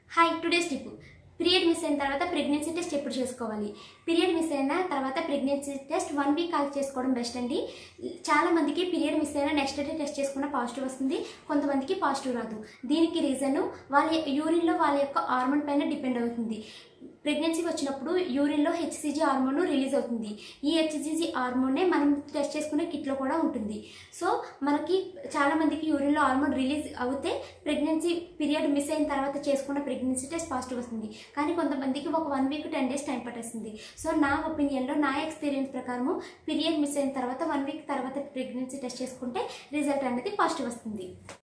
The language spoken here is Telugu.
hi today's tip period miss అయిన తర్వాత ప్రెగ్నెన్సీ టెస్ట్ ఎప్పుడు చేసుకోవాలి పీరియడ్ మిస్ అయిన తర్వాత ప్రెగ్నెన్సీ టెస్ట్ వన్ వీక్ ఆగి చేసుకోవడం బెస్ట్ అండి చాలా మందికి పీరియడ్ మిస్ అయినా నెక్స్ట్ డే టెస్ట్ చేసుకున్న పాజిటివ్ వస్తుంది కొంతమందికి పాజిటివ్ రాదు దీనికి రీజన్ వాళ్ళ యూరిన్లో వాళ్ళ యొక్క హార్మోన్ పైన డిపెండ్ అవుతుంది ప్రెగ్నెన్సీ వచ్చినప్పుడు యూరిన్లో హెచ్సిజీ హార్మోన్ రిలీజ్ అవుతుంది ఈ హెచ్సిజీ హార్మోనే మనం టెస్ట్ చేసుకునే కిట్లో కూడా ఉంటుంది సో మనకి చాలా మందికి యూరిన్లో హార్మోన్ రిలీజ్ అవుతే ప్రెగ్నెన్సీ పీరియడ్ మిస్ అయిన తర్వాత చేసుకున్న ప్రెగ్నెన్సీ టెస్ట్ పాజిటివ్ వస్తుంది కానీ కొంతమందికి ఒక one week ten days time పట్టేస్తుంది సో నా ఒపీనియన్లో నా ఎక్స్పీరియన్స్ ప్రకారము పీరియడ్ మిస్ అయిన తర్వాత వన్ వీక్ తర్వాత ప్రెగ్నెన్సీ టెస్ట్ చేసుకుంటే రిజల్ట్ అనేది పాజిటివ్ వస్తుంది